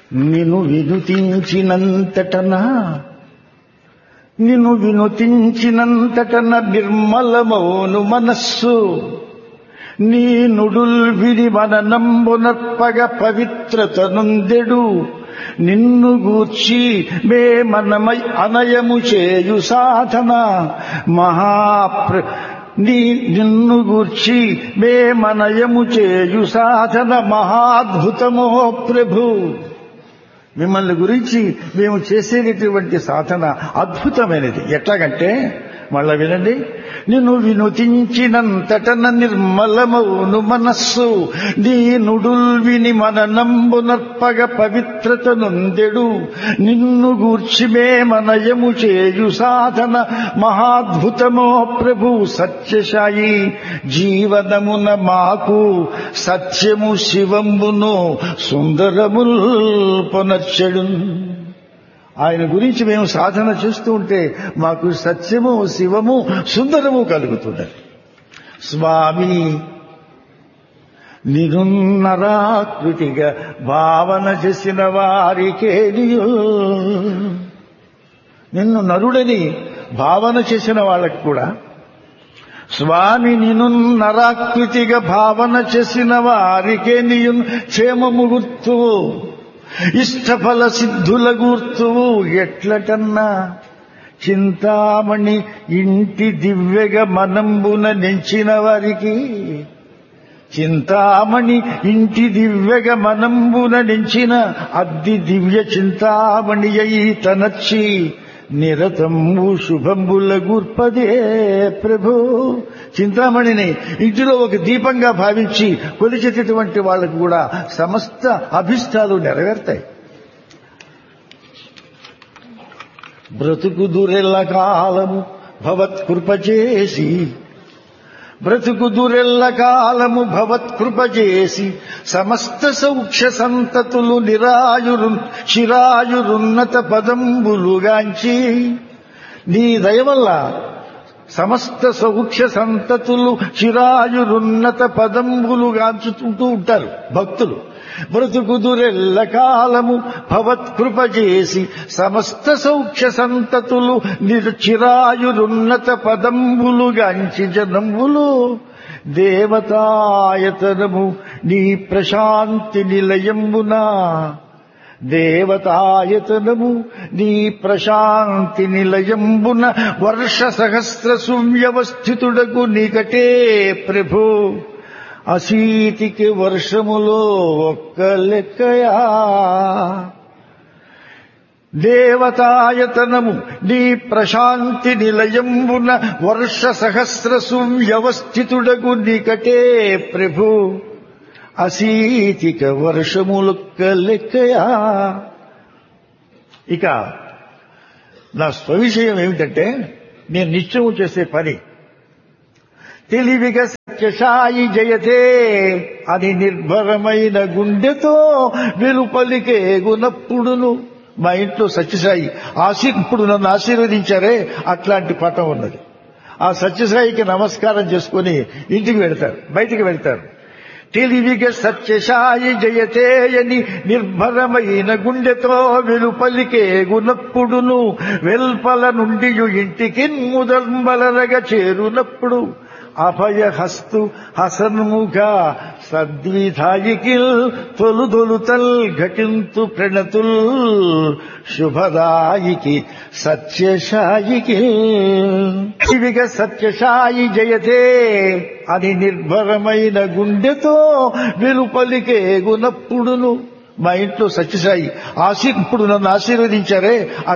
నిన్ను వినుతించినంతటనా నిన్ను వినుతించినంతటన నిర్మలమౌను మనస్సు నీ నుడుల్ విని మననంబునర్పగ పవిత్రతనుందెడు నిన్ను గూర్చి మే మనమై అనయము చేయు సాధన మహాప్ర నీ నిన్ను గూర్చి మే మనయము చేయు సాధన మహాద్భుతమో ప్రభు మిమ్మల్ని గురించి మేము చేసేటటువంటి సాధన అద్భుతమైనది ఎట్లాగంటే మళ్ళా వినండి నిన్ను వినుతించినంతటన నిర్మలమౌను మనస్సు నీ నుడుల్ విని మన నంబునర్పగ పవిత్రత నొందెడు నిన్ను గూర్చిమే మనయము చేయు సాధన మహాద్భుతమో ప్రభు సత్యశాయి జీవనమున మాకు సత్యము శివంబును సుందరముల్ పొనర్చెడు ఆయన గురించి మేము సాధన చేస్తూ ఉంటే మాకు సత్యము శివము సుందరము కలుగుతున్నది స్వామి నిరున్నరాకృతిగా భావన చేసిన వారికే నిన్ను నరుడని భావన చేసిన వాళ్ళకి కూడా స్వామి నిన్ను నరాకృతిగా భావన చేసిన వారికే నీయు క్షేమము గుర్తువు ఇష్టఫల సిద్ధుల గుర్తువు ఎట్లటన్నా చింతామణి ఇంటి దివ్యగా మనంబున నెంచిన వారికి చింతామణి ఇంటి దివ్యగా మనంబున నెంచిన అద్ది దివ్య చింతామణి అయి తనచ్చి నిరతంబు శుభంబుల గుర్పదే ప్రభు చింతామణిని ఇంటిలో ఒక దీపంగా భావించి కొలిచేటటువంటి వాళ్ళకు కూడా సమస్త అభిష్టాలు నెరవేరుతాయి బ్రతుకు దురెల్ల కాలము భవత్కృప చేసి బ్రతుకు దురెల్ల కాలము భవత్కృప చేసి సమస్త సౌఖ్య సంతతులు నిరాయురు చిరాయురున్నత పదంబులుగాంచి నీ దయ వల్ల సమస్త సౌఖ్య సంతతులు చిరాయురున్నత పదంబులుగాంచుతుంటూ ఉంటారు భక్తులు బ్రతుకు దురెల్ల కాలము భవత్కృప చేసి సమస్త సౌఖ్య సంతతులు చిరాయురున్నత పదంబులుగాంచి జనంబులు దేవతాయతనము నీ ప్రశాంతి నిలయంబునా దేవతాయతనము నీ ప్రశాంతి నిలయంబున వర్ష సహస్ర సువ్యవస్థితుడకు నికటే ప్రభు అశీతికి వర్షములో ఒక్క లెక్కయా దేవతాయతనము నీ ప్రశాంతి నిలయంబున వర్ష సహస్ర సువ్యవస్థితుడకు నికటే ప్రభు అశీతిక వర్షములొక్క లెక్కయా ఇక నా స్వవిషయం ఏమిటంటే నేను నిత్యము చేసే పని తెలివిగా సత్యసాయి జయతే అని నిర్భరమైన గుండెతో వెలుపలికే గునప్పుడును మా ఇంట్లో సత్యసాయి ఆశీ ఇప్పుడు నన్ను ఆశీర్వదించారే అట్లాంటి పటం ఉన్నది ఆ సత్యసాయికి నమస్కారం చేసుకుని ఇంటికి వెళ్తారు బయటికి వెళ్తారు తెలివిగా సత్యసాయి జయతేయని నిర్భరమైన గుండెతో వెలుపలికే గునప్పుడును వెల్పల నుండి ఇంటికి ముదల్బలరగా చేరునప్పుడు అభయహస్తు హసన్ముఖ సద్విధాయికిల్ తొలుదొలుతల్ ఘటింతు ప్రణతుల్ శుభదాయికి సత్యశాయికి ఇవిగ సత్యశాయి జయతే అని నిర్భరమైన గుండెతో వెలుపలికే గునప్పుడును మా ఇంట్లో సత్యసాయి ఆశీ ఇప్పుడు నన్ను ఆశీర్వదించారే